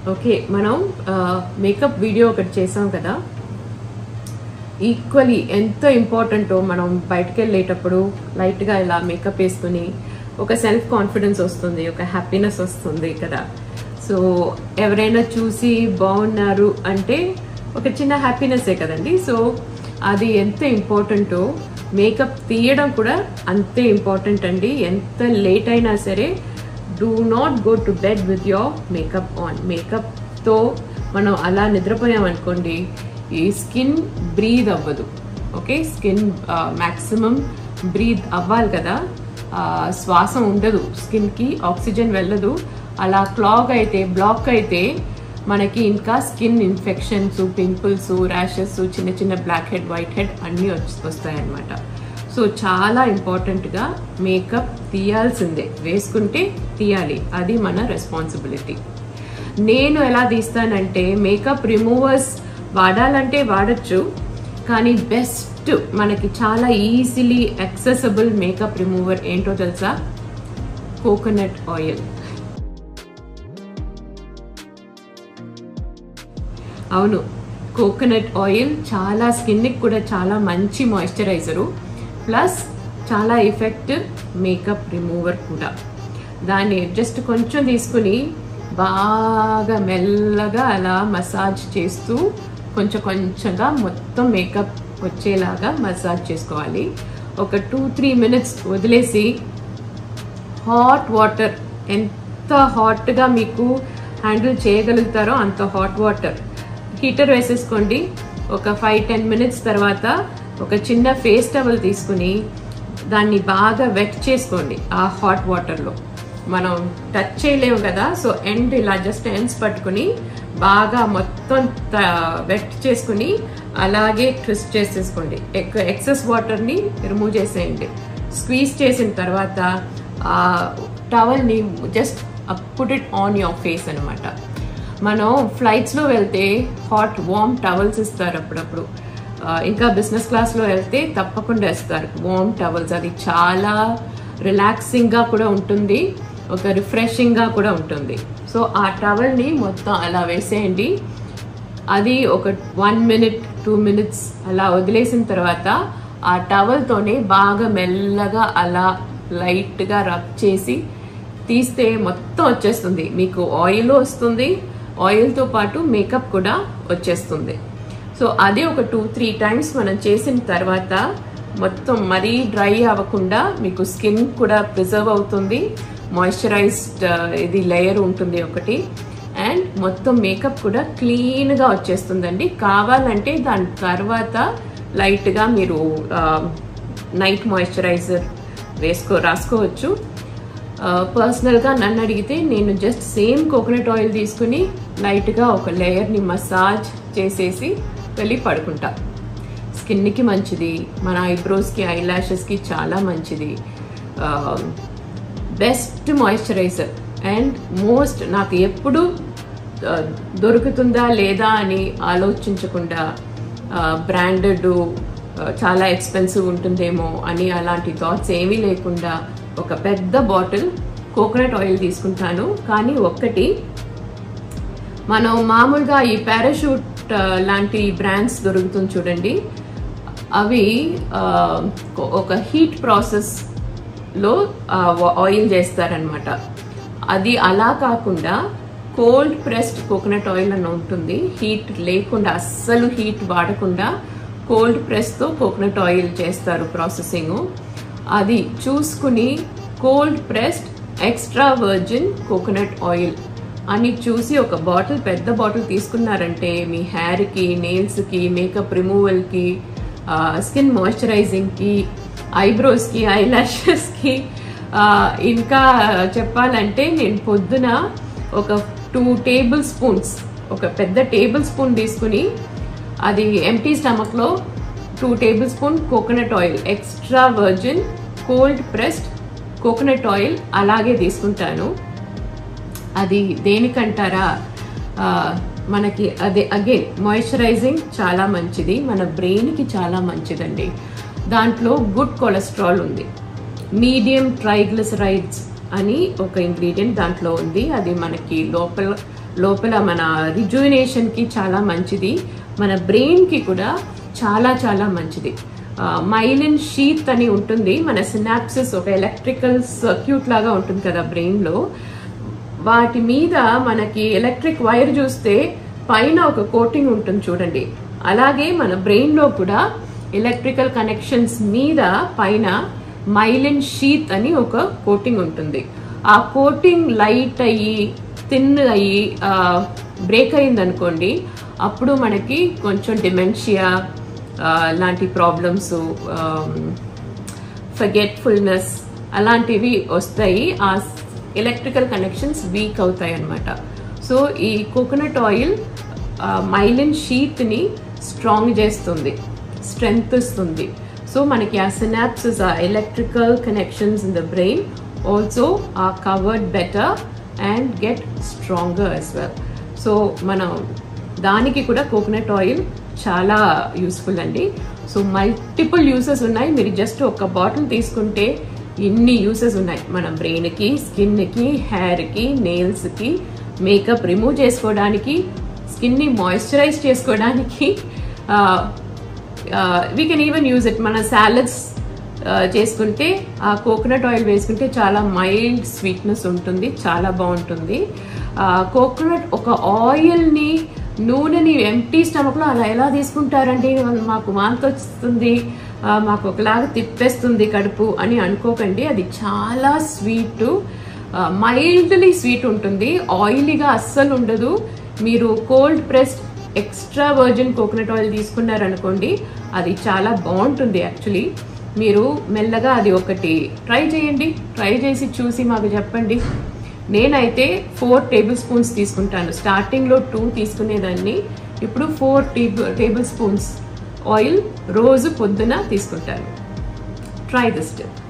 okay మనం makeup video ఒకటి చేసాం కదా ఈక్వలీ ఎంత ఇంపార్టెంటో మనం బయటకు వెళ్ళేటప్పుడు లైట్గా ఇలా మేకప్ వేసుకుని ఒక సెల్ఫ్ కాన్ఫిడెన్స్ వస్తుంది ఒక హ్యాపీనెస్ వస్తుంది కదా సో ఎవరైనా చూసి బాగున్నారు అంటే ఒక చిన్న హ్యాపీనెస్సే కదండి సో అది ఎంత ఇంపార్టెంటో మేకప్ తీయడం కూడా అంతే ఇంపార్టెంట్ అండి ఎంత లేట్ అయినా సరే do not go to bed with your makeup on మేకప్తో మనం అలా నిద్రపోయాం అనుకోండి ఈ స్కిన్ బ్రీద్ అవ్వదు ఓకే స్కిన్ మ్యాక్సిమం బ్రీద్ అవ్వాలి కదా ఆ, శ్వాస ఉండదు స్కిన్కి ఆక్సిజన్ వెళ్ళదు అలా క్లాగ్ అయితే బ్లాక్ అయితే మనకి ఇంకా స్కిన్ ఇన్ఫెక్షన్స్ పింపుల్స్ ర్యాషెస్ చిన్న చిన్న బ్లాక్ హెడ్ వైట్ హెడ్ అన్నీ వచ్చి వస్తాయన్నమాట సో చాలా ఇంపార్టెంట్గా మేకప్ తీయాల్సిందే వేసుకుంటే తీయాలి అది మన రెస్పాన్సిబిలిటీ నేను ఎలా తీస్తానంటే మేకప్ రిమూవర్స్ వాడాలంటే వాడచ్చు కానీ బెస్ట్ మనకి చాలా ఈజీలీ యాక్సెసబుల్ మేకప్ రిమూవర్ ఏంటో తెలుసా కోకోనట్ ఆయిల్ అవును కోకోనట్ ఆయిల్ చాలా స్కిన్కి కూడా చాలా మంచి మాయిశ్చరైజరు ప్లస్ చాలా ఎఫెక్టివ్ మేకప్ రిమూవర్ కూడా దాన్ని జస్ట్ కొంచెం తీసుకుని బాగా మెల్లగా అలా మసాజ్ చేస్తూ కొంచెం కొంచెంగా మొత్తం మేకప్ వచ్చేలాగా మసాజ్ చేసుకోవాలి ఒక టూ త్రీ మినిట్స్ వదిలేసి హాట్ వాటర్ ఎంత హాట్గా మీకు హ్యాండిల్ చేయగలుగుతారో అంత హాట్ వాటర్ హీటర్ వేసేసుకోండి ఒక ఫైవ్ టెన్ మినిట్స్ తర్వాత ఒక చిన్న ఫేస్ టవల్ తీసుకుని దాన్ని బాగా వెట్ చేసుకోండి ఆ హాట్ వాటర్లో మనం టచ్ చేయలేము కదా సో ఎండ్ ఇలా జస్ట్ ఎండ్స్ పట్టుకుని బాగా మొత్తం వెట్ చేసుకుని అలాగే ట్విస్ట్ చేసేసుకోండి ఎక్కువ ఎక్సెస్ వాటర్ని రిమూవ్ చేసేయండి స్క్వీజ్ చేసిన తర్వాత ఆ టవల్ని just put it on your face అనమాట మనం ఫ్లైట్స్లో వెళ్తే హాట్ వామ్ టవల్స్ ఇస్తారు అప్పుడప్పుడు ఆ, ఇంకా బిజినెస్ క్లాస్లో వెళ్తే తప్పకుండా ఇస్తారు వామ్ టవల్స్ అది చాలా రిలాక్సింగ్గా కూడా ఉంటుంది ఒక రిఫ్రెషింగ్గా కూడా ఉంటుంది సో ఆ టవల్ని మొత్తం అలా వేసేయండి అది ఒక వన్ మినిట్ టూ మినిట్స్ అలా వదిలేసిన తర్వాత ఆ టవల్తోనే బాగా మెల్లగా అలా లైట్గా రబ్ చేసి తీస్తే మొత్తం వచ్చేస్తుంది మీకు ఆయిల్ వస్తుంది ఆయిల్తో పాటు మేకప్ కూడా వచ్చేస్తుంది సో అది ఒక టూ త్రీ టైమ్స్ మనం చేసిన తర్వాత మొత్తం మరీ డ్రై అవ్వకుండా మీకు స్కిన్ కూడా ప్రిజర్వ్ అవుతుంది మాయిశ్చరైజ్డ్ ఇది లేయర్ ఉంటుంది ఒకటి అండ్ మొత్తం మేకప్ కూడా క్లీన్గా వచ్చేస్తుందండి కావాలంటే దాని తర్వాత లైట్గా మీరు నైట్ మాయిశ్చరైజర్ వేసుకో రాసుకోవచ్చు పర్సనల్గా నన్ను అడిగితే నేను జస్ట్ సేమ్ కోకోనట్ ఆయిల్ తీసుకుని లైట్గా ఒక లేయర్ని మసాజ్ చేసేసి వెళ్ళి పడుకుంటా స్కిన్కి మంచిది మన ఐబ్రోస్కి ఐ ల్యాషెస్కి చాలా మంచిది బెస్ట్ మాయిశ్చరైజర్ అండ్ మోస్ట్ నాకు ఎప్పుడు ఆ, దొరుకుతుందా లేదా అని ఆలోచించకుండా బ్రాండెడ్ చాలా ఎక్స్పెన్సివ్ ఉంటుందేమో అని అలాంటి థాట్స్ ఏమీ లేకుండా ఒక పెద్ద బాటిల్ కోకోనట్ ఆయిల్ తీసుకుంటాను కానీ ఒక్కటి మనం మామూలుగా ఈ పారాషూట్ ఆ, లాంటి బ్రాండ్స్ దొరుకుతుంది చూడండి అవి ఆ, ఒక హీట్ ప్రాసెస్లో ఆయిల్ చేస్తారనమాట అది అలా కాకుండా కోల్డ్ ప్రెస్డ్ కోకోనట్ ఆయిల్ అని ఉంటుంది హీట్ లేకుండా అస్సలు హీట్ వాడకుండా కోల్డ్ ప్రెస్తో కోకోనట్ ఆయిల్ చేస్తారు ప్రాసెసింగ్ అది చూసుకుని cold pressed extra virgin coconut oil అని చూసి ఒక బాటిల్ పెద్ద బాటిల్ తీసుకున్నారంటే మీ హెయిర్కి నెయిల్స్కి మేకప్ రిమూవల్కి స్కిన్ మాయిశ్చరైజింగ్కి ఐబ్రోస్కి ఐ ల్యాషెస్కి ఇంకా చెప్పాలంటే నేను పొద్దున ఒక టూ టేబుల్ స్పూన్స్ ఒక పెద్ద టేబుల్ స్పూన్ తీసుకుని అది ఎంటీ స్టమక్లో two tablespoon coconut oil extra virgin cold pressed coconut oil అలాగే తీసుకుంటాను అది దేనికంటారా ఆ, మనకి అదే అగైన్ మాయిశ్చరైజింగ్ చాలా మంచిది మన బ్రెయిన్కి చాలా మంచిదండి దాంట్లో గుడ్ కొలెస్ట్రాల్ ఉంది మీడియం ట్రైగ్లిసరైడ్స్ అని ఒక ఇంగ్రీడియంట్ దాంట్లో ఉంది అది మనకి లోపల లోపల మన రిజువినేషన్కి చాలా మంచిది మన బ్రెయిన్కి కూడా చాలా చాలా మంచిది మైలిన్ షీత్ అని ఉంటుంది మన సినాప్సిస్ ఒక ఎలక్ట్రికల్ సర్క్యూట్ లాగా ఉంటుంది కదా బ్రెయిన్లో వాటి మీద మనకి ఎలక్ట్రిక్ వైర్ చూస్తే పైన ఒక కోటింగ్ ఉంటుంది చూడండి అలాగే మన బ్రెయిన్లో కూడా ఎలక్ట్రికల్ కనెక్షన్స్ మీద పైన మైలిన్ షీత్ అని ఒక కోటింగ్ ఉంటుంది ఆ కోటింగ్ లైట్ అయ్యి థిన్ అయ్యి బ్రేక్ అయింది అనుకోండి అప్పుడు మనకి కొంచెం డిమెన్షియా లాంటి ప్రాబ్లమ్స్ ఫర్గెట్ఫుల్నెస్ అలాంటివి వస్తాయి ఆ ఎలక్ట్రికల్ కనెక్షన్స్ వీక్ అవుతాయి అన్నమాట సో ఈ కోకోనట్ ఆయిల్ మైలిన్ షీత్ని స్ట్రాంగ్ చేస్తుంది స్ట్రెంగ్త్ ఇస్తుంది సో మనకి ఆ సినాప్సెస్ ఆ electrical connections in the brain also are covered better and get stronger as well so మనం దానికి కూడా కోకోనట్ ఆయిల్ చాలా యూస్ఫుల్ అండి సో మల్టిపుల్ యూసెస్ ఉన్నాయి మీరు జస్ట్ ఒక బాటిల్ తీసుకుంటే ఇన్ని యూసెస్ ఉన్నాయి మన బ్రెయిన్కి స్కిన్కి హెయిర్కి నెయిల్స్కి మేకప్ రిమూవ్ చేసుకోవడానికి స్కిన్ని మాయిశ్చరైజ్ చేసుకోవడానికి we can even use it మన సాలడ్స్ చేసుకుంటే ఆ కోకోనట్ ఆయిల్ వేసుకుంటే చాలా మైల్డ్ స్వీట్నెస్ ఉంటుంది చాలా బాగుంటుంది కోకోనట్ ఒక ఆయిల్ని నూనెని ఎంటీ స్టమక్లో అలా ఎలా తీసుకుంటారంటే వాళ్ళు మాకు వాంతి వస్తుంది ఆ, మాకు ఒకలాగా తిప్పేస్తుంది కడుపు అని అనుకోకండి అది చాలా స్వీట్ మైల్డ్లీ స్వీట్ ఉంటుంది ఆయిలీగా అస్సలు ఉండదు మీరు cold pressed extra virgin coconut oil తీసుకున్నారనుకోండి అది చాలా బాగుంటుంది యాక్చువల్లీ మీరు మెల్లగా అది ఒకటి ట్రై చేయండి ట్రై చేసి చూసి మాకు చెప్పండి నేనైతే ఫోర్ టేబుల్ స్పూన్స్ తీసుకుంటాను స్టార్టింగ్లో టూ తీసుకునేదాన్ని ఇప్పుడు four table tablespoons oil రోజు పొద్దున తీసుకుంటాను ట్రై దిస్ స్టెప్